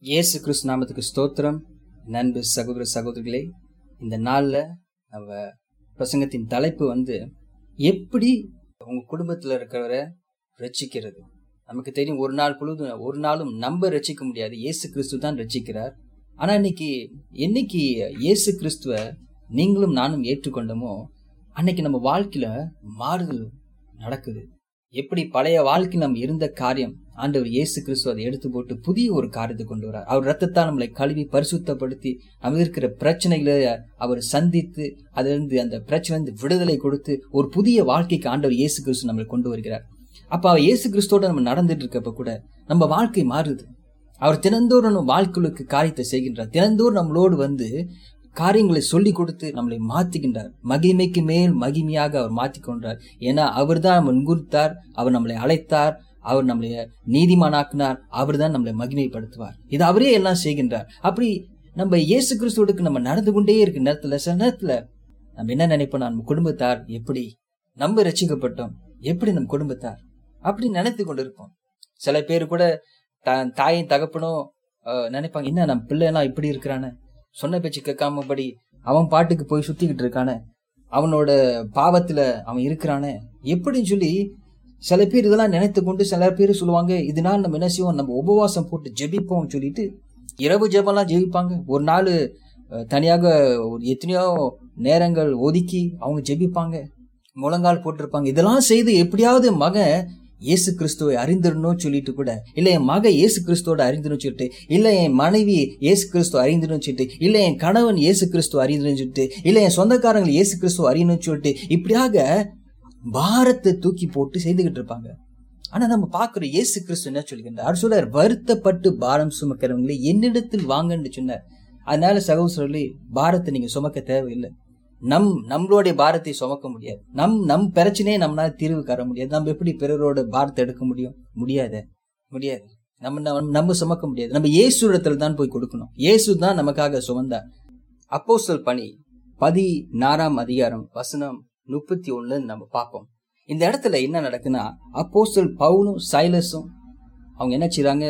இயேசு கிறிஸ்து நாமத்துக்கு ஸ்தோத்திரம் நண்பு சகோதர சகோதரிகளே இந்த நாளில் நம்ம பிரசங்கத்தின் தலைப்பு வந்து எப்படி உங்க குடும்பத்தில் இருக்கிறவரை ரட்சிக்கிறது நமக்கு தெரியும் ஒரு நாள் பொழுதும் ஒரு நாளும் நம்ம ரட்சிக்க முடியாது இயேசு கிறிஸ்து தான் ரட்சிக்கிறார் ஆனா இன்னைக்கு என்னைக்கு இயேசு கிறிஸ்துவ நீங்களும் நானும் ஏற்றுக்கொண்டோமோ அன்னைக்கு நம்ம வாழ்க்கையில மாறுதல் நடக்குது எப்படி பழைய வாழ்க்கையில் நம்ம இருந்த காரியம் ஆண்டவர் இயேசு கிறிஸ்து அதை எடுத்து போட்டு புதிய ஒரு காரியத்தை கொண்டு வரார் அவர் ரத்தத்தால் நம்மளை கழுவி பரிசுத்தப்படுத்தி நம்ம இருக்கிற பிரச்சனைகளை அவர் சந்தித்து அதிலிருந்து அந்த பிரச்சனை விடுதலை கொடுத்து ஒரு புதிய வாழ்க்கைக்கு ஆண்டவர் இயேசு கிறிஸ்து நம்மளை கொண்டு வருகிறார் அப்ப அவர் இயேசு கிறிஸ்தோட நம்ம நடந்துட்டு இருக்கப்ப கூட நம்ம வாழ்க்கை மாறுது அவர் தினந்தோறும் நம்ம வாழ்க்கைக்கு காரியத்தை செய்கின்றார் தினந்தோறும் நம்மளோடு வந்து காரியங்களை சொல்லி கொடுத்து நம்மளை மாத்துகின்றார் மகிமைக்கு மேல் மகிமையாக அவர் மாற்றிக் கொண்டார் ஏன்னா அவர் தான் முன்குறித்தார் அவர் நம்மளை அழைத்தார் அவர் நம்மளை நீதிமானாக்கினார் அவர் தான் நம்மளை மகிமைப்படுத்துவார் இது அவரே எல்லாம் செய்கின்றார் அப்படி நம்ம இயேசு கிறிஸ்துவோடுக்கு நம்ம நடந்து கொண்டே இருக்க நேரத்துல சில நேரத்துல நம்ம என்ன நினைப்போம் நம்ம குடும்பத்தார் எப்படி நம்ம ரசிக்கப்பட்டோம் எப்படி நம்ம குடும்பத்தார் அப்படி நினைத்து கொண்டு இருப்போம் சில பேர் கூட தாயும் தகப்பனும் நினைப்பாங்க என்ன நம்ம பிள்ளை எல்லாம் இப்படி இருக்கிறானே சொன்ன பேச்சு கேட்காமபடி அவன் பாட்டுக்கு போய் சுத்திக்கிட்டு இருக்கானே அவனோட பாவத்துல அவன் இருக்கிறானே எப்படின்னு சொல்லி சில பேர் இதெல்லாம் நினைத்து கொண்டு சில பேர் சொல்லுவாங்க இதனால நம்ம என்ன செய்வோம் நம்ம உபவாசம் போட்டு ஜெபிப்போம் சொல்லிட்டு இரவு ஜெபம்லாம் ஜெபிப்பாங்க ஒரு நாள் தனியாக ஒரு எத்தனையோ நேரங்கள் ஒதுக்கி அவங்க ஜெபிப்பாங்க முழங்கால் போட்டிருப்பாங்க இதெல்லாம் செய்து எப்படியாவது மகன் இயேசு கிறிஸ்துவை அறிந்திரணும் சொல்லிட்டு கூட இல்ல என் மக இயேசு கிறிஸ்துவோட அறிந்திரும் சொல்லிட்டு இல்ல என் மனைவி இயேசு கிறிஸ்துவ அறிந்திரும் சொல்லிட்டு இல்ல என் கணவன் இயேசு கிறிஸ்துவ அறிந்திரும் சொல்லிட்டு இல்ல என் சொந்தக்காரங்கள் இயேசு கிறிஸ்துவ அறியணும்னு சொல்லிட்டு இப்படியாக பாரத்தை தூக்கி போட்டு செய்துகிட்டு இருப்பாங்க ஆனா நம்ம பாக்குற இயேசு கிறிஸ்து என்ன சொல்லுகின்றார் அவர் சொல்றார் வருத்தப்பட்டு பாரம் சுமக்கிறவங்களே என்னிடத்தில் வாங்கன்னு சொன்னார் அதனால சகோதரர்களே பாரத்தை நீங்க சுமக்க தேவையில்லை நம் நம்மளுடைய பாரத்தை சுமக்க முடியாது நம் நம் பிரச்சனையே நம்மளால தீர்வு தர முடியாது நம்ம எப்படி பிறரோட பாரத்தை எடுக்க முடியும் முடியாத முடியாது நம்ம நம்ம சுமக்க முடியாது நம்ம இயேசு இடத்துல தான் போய் கொடுக்கணும் இயேசு தான் நமக்காக சுமந்தார் அப்போஸ்தல் பணி பதினாறாம் அதிகாரம் வசனம் முப்பத்தி ஒண்ணுல நம்ம பார்ப்போம் இந்த இடத்துல என்ன நடக்குன்னா அப்போஸ்தல் பவுலும் சைலஸும் அவங்க என்ன செய்றாங்க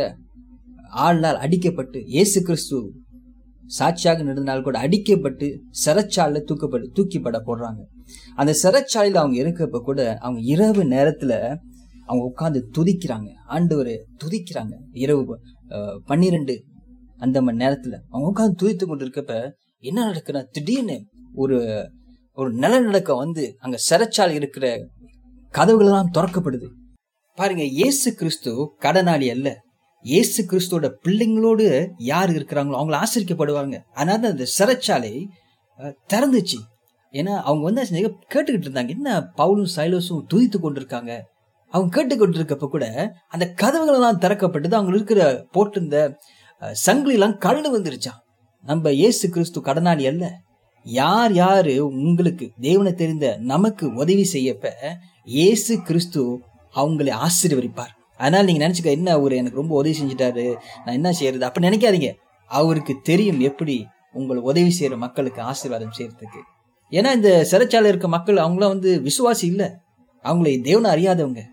ஆள்நாள் அடிக்கப்பட்டு இயேசு கிறிஸ்து சாட்சியாக நடந்தனால் கூட அடிக்கப்பட்டு சிறைச்சாலையில தூக்கப்பட்டு தூக்கிப்பட போடுறாங்க அந்த சிறைச்சாலையில அவங்க இருக்கப்ப கூட அவங்க இரவு நேரத்துல அவங்க உட்கார்ந்து துதிக்கிறாங்க ஆண்டவர் துதிக்கிறாங்க இரவு பன்னிரெண்டு அந்த மணி நேரத்துல அவங்க உட்கார்ந்து துதித்து கொண்டு இருக்கப்ப என்ன நடக்குன்னா திடீர்னு ஒரு ஒரு நிலநடுக்கம் வந்து அங்க சிறைச்சாலை இருக்கிற கதவுகள் எல்லாம் திறக்கப்படுது பாருங்க இயேசு கிறிஸ்து கடனாளி அல்ல இயேசு கிறிஸ்துவோட பிள்ளைங்களோடு யார் இருக்கிறாங்களோ அவங்கள ஆசிரிக்கப்படுவாங்க அதனால அந்த சிறைச்சாலை திறந்துச்சு ஏன்னா அவங்க வந்து கேட்டுக்கிட்டு இருந்தாங்க என்ன பவுலும் சைலோஸும் துதித்து கொண்டிருக்காங்க அவங்க கேட்டுக்கொண்டு இருக்கப்ப கூட அந்த கதவுகள் எல்லாம் திறக்கப்பட்டது அவங்க இருக்கிற போட்டிருந்த சங்கிலி எல்லாம் கழண்டு வந்துருச்சான் நம்ம இயேசு கிறிஸ்து கடனாளி அல்ல யார் யாரு உங்களுக்கு தேவனை தெரிந்த நமக்கு உதவி செய்யப்ப இயேசு கிறிஸ்து அவங்களை ஆசீர்வதிப்பார் அதனால நீங்க நினைச்சுக்க என்ன அவரு எனக்கு ரொம்ப உதவி செஞ்சுட்டாரு நான் என்ன செய்யறது அப்ப நினைக்காதீங்க அவருக்கு தெரியும் எப்படி உங்களை உதவி செய்யற மக்களுக்கு ஆசீர்வாதம் செய்யறதுக்கு ஏன்னா இந்த சிறைச்சாலை இருக்க மக்கள் அவங்களாம் வந்து விசுவாசி இல்லை அவங்களை தேவனை அறியாதவங்க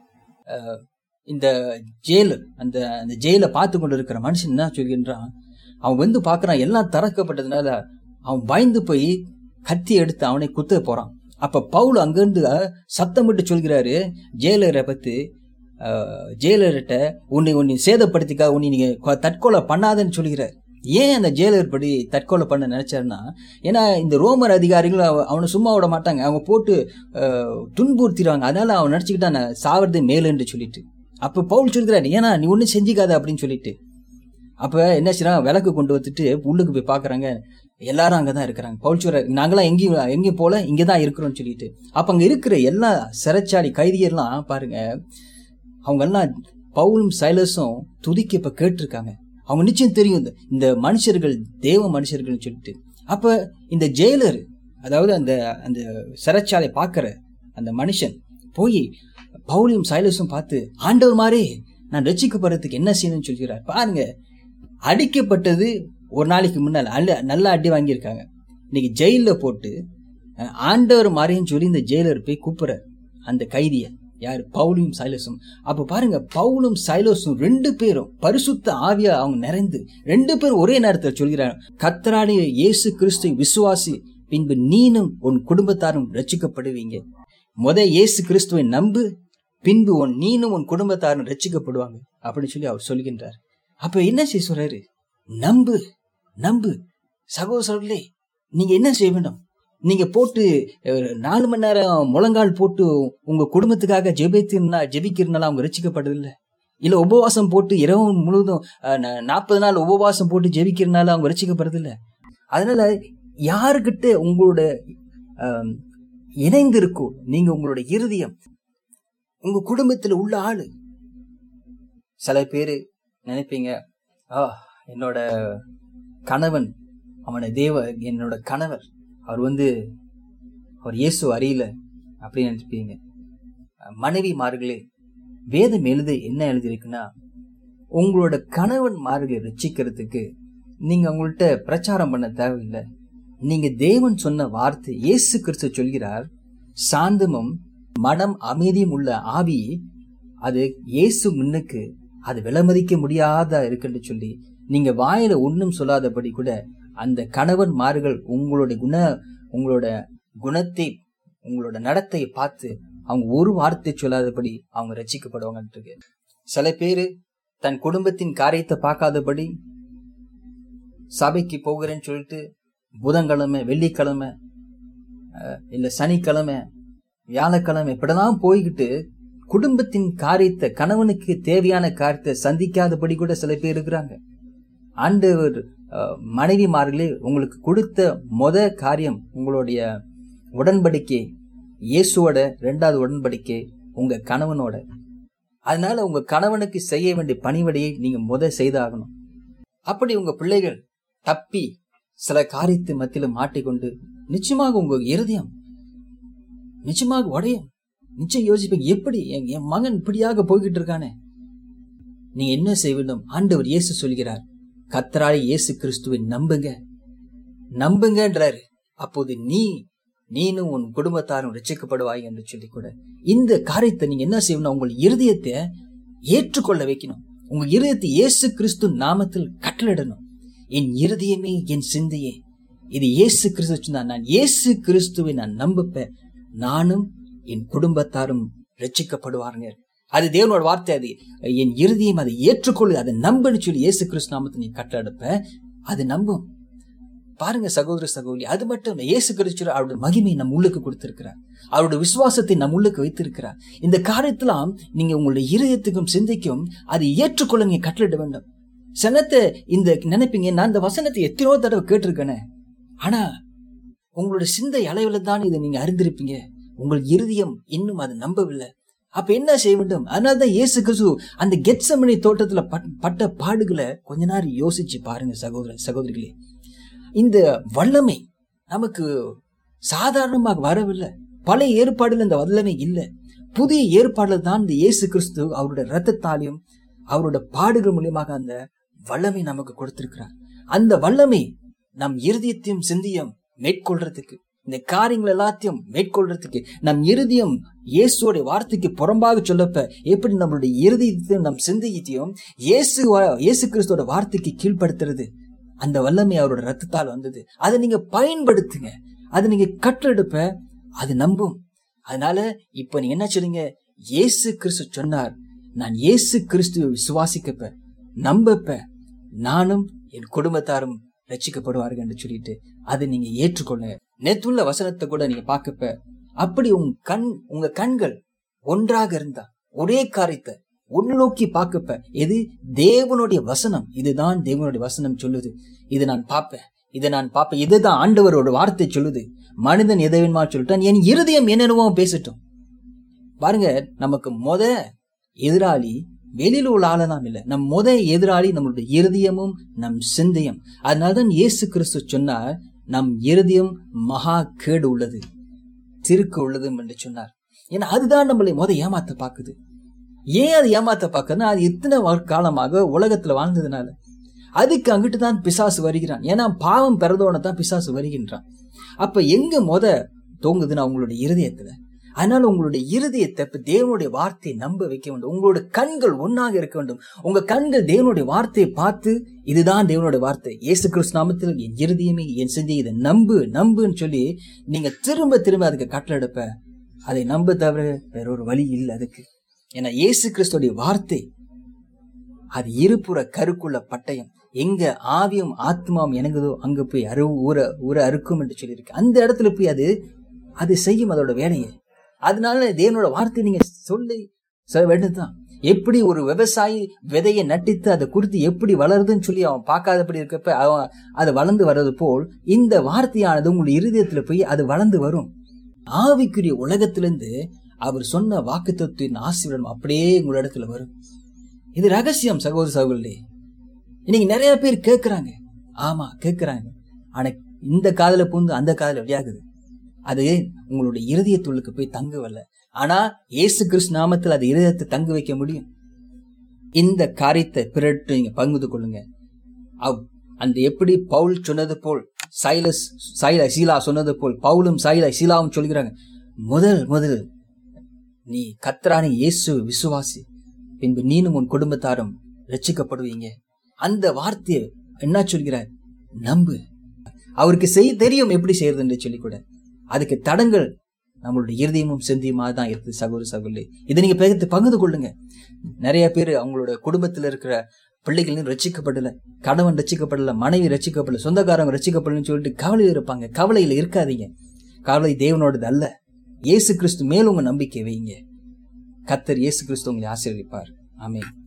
இந்த ஜெயில அந்த அந்த ஜெயில பார்த்து கொண்டு இருக்கிற மனுஷன் என்ன சொல்கின்றான் அவன் வந்து பாக்குறான் எல்லாம் திறக்கப்பட்டதுனால அவன் பயந்து போய் கத்தி எடுத்து அவனை குத்த போறான் அப்ப பவுல் அங்கிருந்து சத்தமிட்டு சொல்கிறாரு ஜெயிலரை பத்தி ஜெயிலர்கிட்ட உன்னை உன்னை சேதப்படுத்திக்கா உன்னை நீங்க தற்கொலை பண்ணாதன்னு சொல்கிறார் ஏன் அந்த ஜெயிலர் படி தற்கொலை பண்ண நினைச்சாருன்னா ஏன்னா இந்த ரோமர் அதிகாரிகள் அவனை சும்மா விட மாட்டாங்க அவங்க போட்டு துன்புறுத்திடுவாங்க அதனால அவன் நினைச்சுக்கிட்டா நான் சாவறது மேலுன்னு சொல்லிட்டு அப்ப பவுல் சொல்கிறாரு ஏன்னா நீ ஒன்னும் செஞ்சுக்காத அப்படின்னு சொல்லிட்டு அப்ப என்ன செய்யறாங்க விளக்கு கொண்டு வந்துட்டு உள்ளுக்கு போய் பாக்குறாங்க எல்லாரும் அங்கதான் இருக்கிறாங்க பவுல் சொல்ற நாங்களாம் எங்கேயும் எங்கேயும் போல இங்கதான் இருக்கிறோம்னு சொல்லிட்டு அப்ப அங்க இருக்கிற எல்லா சிறைச்சாலை கைதிகர்லாம் பாருங்க அவங்க எல்லாம் பவுலும் சைலஸும் துதிக்க இப்ப கேட்டிருக்காங்க அவங்க நிச்சயம் தெரியும் இந்த மனுஷர்கள் தேவ மனுஷர்கள்னு சொல்லிட்டு அப்ப இந்த ஜெயிலர் அதாவது அந்த அந்த சிறைச்சாலை பார்க்கிற அந்த மனுஷன் போய் பவுலியும் சைலஸும் பார்த்து ஆண்டவர் மாதிரி நான் ரசிக்கப்படுறதுக்கு என்ன செய்யணும்னு சொல்கிறார் பாருங்க அடிக்கப்பட்டது ஒரு நாளைக்கு முன்னால் அல்ல நல்லா அடி வாங்கியிருக்காங்க இன்னைக்கு ஜெயில போட்டு ஆண்டவர் மாதிரின்னு சொல்லி இந்த ஜெயிலர் போய் கூப்பிடுற அந்த கைதிய யார் பவுலும் சைலஸும் அப்ப பாருங்க பவுலும் சைலஸும் ரெண்டு பேரும் பரிசுத்த ஆவியா அவங்க நிறைந்து ரெண்டு பேரும் ஒரே நேரத்தில் சொல்கிறாங்க கத்தராடிய இயேசு கிறிஸ்துவை விசுவாசி பின்பு நீனும் உன் குடும்பத்தாரும் ரட்சிக்கப்படுவீங்க முத இயேசு கிறிஸ்துவை நம்பு பின்பு உன் நீனும் உன் குடும்பத்தாரும் ரட்சிக்கப்படுவாங்க அப்படின்னு சொல்லி அவர் சொல்கின்றார் அப்ப என்ன செய்ய சொல்றாரு நம்பு நம்பு சகோதரர்களே நீங்க என்ன செய்ய வேண்டும் நீங்க போட்டு அஹ், நாலு மணி நேரம் முழங்கால் போட்டு உங்க குடும்பத்துக்காக ஜெபித்திருந்தா ஜெபிக்கிறதுனால அவங்க ரசிக்கப்படுதில்ல இல்ல உபவாசம் போட்டு இரவு முழுவதும் நாற்பது நாள் உபவாசம் போட்டு ஜெபிக்கிறதுனால அவங்க ரசிக்கப்படுறதில்ல அதனால யாருக்கிட்ட உங்களோட ஆம், இணைந்து இருக்கோ நீங்க உங்களோட இருதயம் உங்க குடும்பத்துல உள்ள ஆளு சில பேரு நினைப்பீங்க ஆ என்னோட கணவன் அவனை தேவ என்னோட கணவர் அவர் வந்து அவர் இயேசு அறியல அப்படின்னு நினைப்பீங்க மனைவிமார்களே வேதம் எழுது என்ன எழுதியிருக்குன்னா உங்களோட கணவன் மார்களை ரட்சிக்கிறதுக்கு நீங்க உங்கள்கிட்ட பிரச்சாரம் பண்ண தேவையில்லை நீங்க தேவன் சொன்ன வார்த்தை இயேசு கிறிஸ்து சொல்கிறார் சாந்தமும் மனம் அமைதியும் உள்ள ஆவி அது இயேசு முன்னுக்கு அது விலமதிக்க முடியாதா இருக்குன்னு சொல்லி நீங்க வாயில ஒன்றும் சொல்லாதபடி கூட அந்த கணவன் மார்கள் உங்களோட குண உங்களோட குணத்தை உங்களோட நடத்தையை பார்த்து அவங்க ஒரு வார்த்தை சொல்லாதபடி அவங்க ரசிக்கப்படுவாங்கன்னு இருக்கு சில பேரு தன் குடும்பத்தின் காரியத்தை பார்க்காதபடி சபைக்கு போகிறேன்னு சொல்லிட்டு புதன்கிழமை வெள்ளிக்கிழமை அஹ், இல்ல சனிக்கிழமை வியாழக்கிழமை இப்படிலாம் போய்கிட்டு குடும்பத்தின் காரியத்தை கணவனுக்கு தேவையான காரியத்தை சந்திக்காதபடி கூட சில பேர் இருக்கிறாங்க ஆண்டவர் அஹ், மனைவிமார்களே உங்களுக்கு கொடுத்த முத காரியம் உங்களுடைய உடன்படிக்கை இயேசுவோட ரெண்டாவது உடன்படிக்கை உங்க கணவனோட அதனால உங்க கணவனுக்கு செய்ய வேண்டிய பணிவடையை நீங்க முத செய்தாகணும் அப்படி உங்க பிள்ளைகள் தப்பி சில காரியத்தை மத்தியில மாட்டிக்கொண்டு நிச்சயமாக உங்க இருதயம் நிச்சயமாக உடையும் நிச்சயம் யோசிப்பீங்க எப்படி என் என் மகன் இப்படியாக போய்கிட்டு இருக்கானே நீங்க என்ன செய்ய வேண்டும் ஆண்டவர் இயேசு சொல்கிறார் கத்தராய் இயேசு கிறிஸ்துவை நம்புங்க நம்புங்கன்றாரு அப்போது நீ நீனும் உன் குடும்பத்தாரும் ரட்சிக்கப்படுவாய் என்று சொல்லி கூட இந்த காரியத்தை நீங்க என்ன செய்யணும் உங்கள் இருதயத்தை ஏற்றுக்கொள்ள வைக்கணும் உங்க இருதயத்தை இயேசு கிறிஸ்து நாமத்தில் கட்டளிடணும் என் இருதயமே என் சிந்தையே இது இயேசு கிறிஸ்து சொன்னா நான் இயேசு கிறிஸ்துவை நான் நம்பப்ப நானும் என் குடும்பத்தாரும் ரட்சிக்கப்படுவாருங்க அது தேவனோட வார்த்தை அது என் இருதயம் அதை ஏற்றுக்கொள்ளு அதை நம்புன்னு சொல்லி இயேசு கிறிஸ்து நாமத்தை நீ கட்டெடுப்ப அது நம்பும் பாருங்க சகோதர சகோதரி அது மட்டும் இல்ல இயேசு கிறிஸ்து அவருடைய மகிமை நம் உள்ளுக்கு கொடுத்திருக்கிறார் அவருடைய விசுவாசத்தை நம் உள்ளுக்கு வைத்திருக்கிறார் இந்த காரியத்தெல்லாம் நீங்க உங்களுடைய இருதயத்துக்கும் சிந்தைக்கும் அதை ஏற்றுக்கொள்ள நீங்க கட்டளிட வேண்டும் சனத்தை இந்த நினைப்பீங்க நான் இந்த வசனத்தை எத்தனையோ தடவை கேட்டிருக்கேனே ஆனா உங்களுடைய சிந்தை அளவில் தான் இதை நீங்க அறிந்திருப்பீங்க உங்கள் இருதயம் இன்னும் அதை நம்பவில்லை அப்ப என்ன செய்ய வேண்டும் அதனாலதான் இயேசு கிறிஸ்து அந்த கெட்சமணி தோட்டத்துல பட்- பட்ட பாடுகளை கொஞ்ச நேரம் யோசிச்சு பாருங்க சகோதர சகோதரிகளே இந்த வல்லமை நமக்கு சாதாரணமாக வரவில்லை பழைய ஏற்பாடுல இந்த வல்லமை இல்லை புதிய ஏற்பாடுல தான் இந்த இயேசு கிறிஸ்து அவருடைய ரத்தத்தாலையும் அவரோட பாடுகள் மூலியமாக அந்த வல்லமை நமக்கு கொடுத்திருக்கிறார் அந்த வல்லமை நம் இருதயத்தையும் சிந்தியம் மேற்கொள்றதுக்கு இந்த காரியங்கள் எல்லாத்தையும் மேற்கொள்றதுக்கு நம் இருதயம் இயேசுவோட வார்த்தைக்கு புறம்பாக சொல்லப்ப எப்படி நம்மளுடைய இருதயத்தையும் நம் சிந்தையத்தையும் இயேசு வா- இயேசு கிறிஸ்துவோட வார்த்தைக்கு கீழ்ப்படுத்துறது அந்த வல்லமை அவரோட ரத்தத்தால் வந்தது அதை நீங்க பயன்படுத்துங்க அதை நீங்க கற்றெடுப்ப அது நம்பும் அதனால இப்ப நீங்க என்ன சொல்றீங்க இயேசு கிறிஸ்து சொன்னார் நான் இயேசு கிறிஸ்துவை விசுவாசிக்கப்ப நம்பப்ப நானும் என் குடும்பத்தாரும் ரட்சிக்கப்படுவார்கள் என்று சொல்லிட்டு அதை நீங்க ஏற்றுக்கொள்ளுங்க நேத்துள்ள வசனத்தை கூட நீங்க பார்க்கப்ப அப்படி உங்க கண் உங்க கண்கள் ஒன்றாக இருந்தா ஒரே காரியத்தை உள்நோக்கி பார்க்கப்ப எது தேவனுடைய வசனம் இதுதான் தேவனுடைய வசனம் சொல்லுது இது நான் பார்ப்பேன் இதை நான் பார்ப்பேன் இதுதான் ஆண்டவரோட வார்த்தை சொல்லுது மனிதன் எதை வேணுமா சொல்லிட்டான் என் இருதயம் என்னென்னவோ பேசட்டும் பாருங்க நமக்கு முத எதிராளி வெளியில உள்ள ஆளலாம் இல்ல நம் முத எதிராளி நம்மளுடைய இருதயமும் நம் சிந்தையும் அதனாலதான் இயேசு கிறிஸ்து சொன்னார் நம் இருதயம் மகா கேடு உள்ளது திருக்கு உள்ளது என்று சொன்னார் ஏன்னா அதுதான் நம்மளை முத ஏமாத்த பாக்குது ஏன் அது ஏமாத்த பாக்குதுன்னா அது இத்தனை வா- காலமாக உலகத்துல வாழ்ந்ததுனால அதுக்கு அங்கிட்டு தான் பிசாசு வருகிறான் ஏன்னா பாவம் பிறந்தோட தான் பிசாசு வருகின்றான் அப்ப எங்க முத தோங்குதுன்னா உங்களுடைய இருதயத்துல அதனால உங்களுடைய இருதயத்தை இப்ப தேவனுடைய வார்த்தையை நம்ப வைக்க வேண்டும் உங்களோட கண்கள் ஒன்னாக இருக்க வேண்டும் உங்க கண்கள் தேவனுடைய வார்த்தையை பார்த்து இதுதான் தேவனுடைய வார்த்தை இயேசு கிறிஸ்து நாமத்தில் என் இருதயமே என் செஞ்சு இதை நம்பு நம்புன்னு சொல்லி நீங்க திரும்ப திரும்ப அதுக்கு கட்டளெடுப்ப அதை நம்ப தவிர வேற ஒரு வழி இல்லை அதுக்கு ஏன்னா இயேசு கிறிஸ்துடைய வார்த்தை அது இருபுற கருக்குள்ள பட்டயம் எங்க ஆவியும் ஆத்மாவும் இணங்குதோ அங்க போய் அரு ஊற ஊற அறுக்கும் என்று சொல்லியிருக்கு அந்த இடத்துல போய் அது அது செய்யும் அதோட வேலையை அதனால தேவனோட வார்த்தை நீங்க சொல்லி சொல்ல வேண்டியதுதான் எப்படி ஒரு விவசாயி விதையை நட்டித்து அதை குறித்து எப்படி வளருதுன்னு சொல்லி அவன் பார்க்காதபடி இருக்கப்ப அவன் அது வளர்ந்து வர்றது போல் இந்த வார்த்தையானது உங்களுடைய இருதயத்துல போய் அது வளர்ந்து வரும் ஆவிக்குரிய உலகத்திலிருந்து அவர் சொன்ன வாக்கு தத்துவின் ஆசீர்வாதம் அப்படியே உங்களோட இடத்துல வரும் இது ரகசியம் சகோதர சகோதரே இன்னைக்கு நிறைய பேர் கேட்கறாங்க ஆமா கேட்கறாங்க ஆனா இந்த காதல பூந்து அந்த காதல வெளியாகுது அது உங்களுடைய இருதயத்துள்ளுக்கு போய் தங்கவல்ல ஆனா இயேசு கிறிஸ்து நாமத்தில் அது இருதயத்தை தங்க வைக்க முடியும் இந்த காரியத்தை பிறட்டு நீங்க பங்குது கொள்ளுங்க அவ் அந்த எப்படி பவுல் சொன்னது போல் சைலஸ் சைல சீலா சொன்னது போல் பவுலும் சைல சீலாவும் சொல்கிறாங்க முதல் முதல் நீ கத்ரானி இயேசு விசுவாசி பின்பு நீனும் உன் குடும்பத்தாரும் ரட்சிக்கப்படுவீங்க அந்த வார்த்தையை என்ன சொல்கிறார் நம்பு அவருக்கு செய்ய தெரியும் எப்படி செய்யறதுன்னு சொல்லி கூட அதுக்கு தடங்கள் நம்மளுடைய இருதயமும் செந்தியமா தான் இருக்குது சகோதர சகோதரி இதை நீங்க பகிர்ந்து பகிர்ந்து கொள்ளுங்க நிறைய பேர் அவங்களோட குடும்பத்துல இருக்கிற பிள்ளைகளும் ரசிக்கப்படல கணவன் ரசிக்கப்படல மனைவி ரசிக்கப்படல சொந்தக்காரங்க ரசிக்கப்படலன்னு சொல்லிட்டு கவலையில் இருப்பாங்க கவலையில இருக்காதீங்க கவலை தேவனோடது அல்ல இயேசு கிறிஸ்து மேல் உங்க நம்பிக்கை வைங்க கத்தர் இயேசு கிறிஸ்து உங்களை ஆசீர்வதிப்பார் ஆமென்